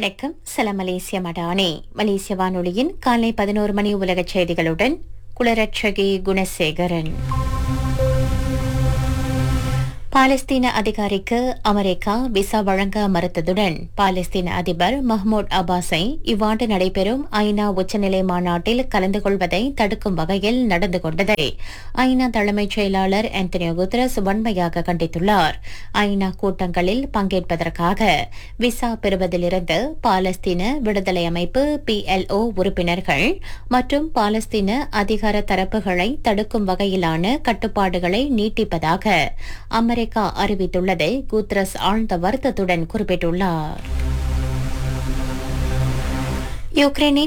வணக்கம் சலாம் மலேசிய மடானே மலேசிய வானொலியின் காலை பதினோரு மணி உலகச் செய்திகளுடன் குளரட்சகி குணசேகரன் பாலஸ்தீன அதிகாரிக்கு அமெரிக்கா விசா வழங்க மறுத்ததுடன் பாலஸ்தீன அதிபர் மஹ்மூத் அப்பாஸை இவ்வாண்டு நடைபெறும் ஐநா உச்சநிலை மாநாட்டில் கலந்து கொள்வதை தடுக்கும் வகையில் நடந்து கொண்டதை ஐநா தலைமைச் செயலாளர் ஆந்தனியோ குத்ரஸ் வன்மையாக கண்டித்துள்ளார் ஐநா கூட்டங்களில் பங்கேற்பதற்காக விசா பெறுவதிலிருந்து பாலஸ்தீன விடுதலை அமைப்பு பிஎல்ஓ உறுப்பினர்கள் மற்றும் பாலஸ்தீன அதிகார தரப்புகளை தடுக்கும் வகையிலான கட்டுப்பாடுகளை நீட்டிப்பதாக அமெரிக்கா அறிவித்துள்ளதை குத்ரஸ் ஆழ்ந்த வருத்தத்துடன் குறிப்பிட்டுள்ளார் யுக்ரைனின்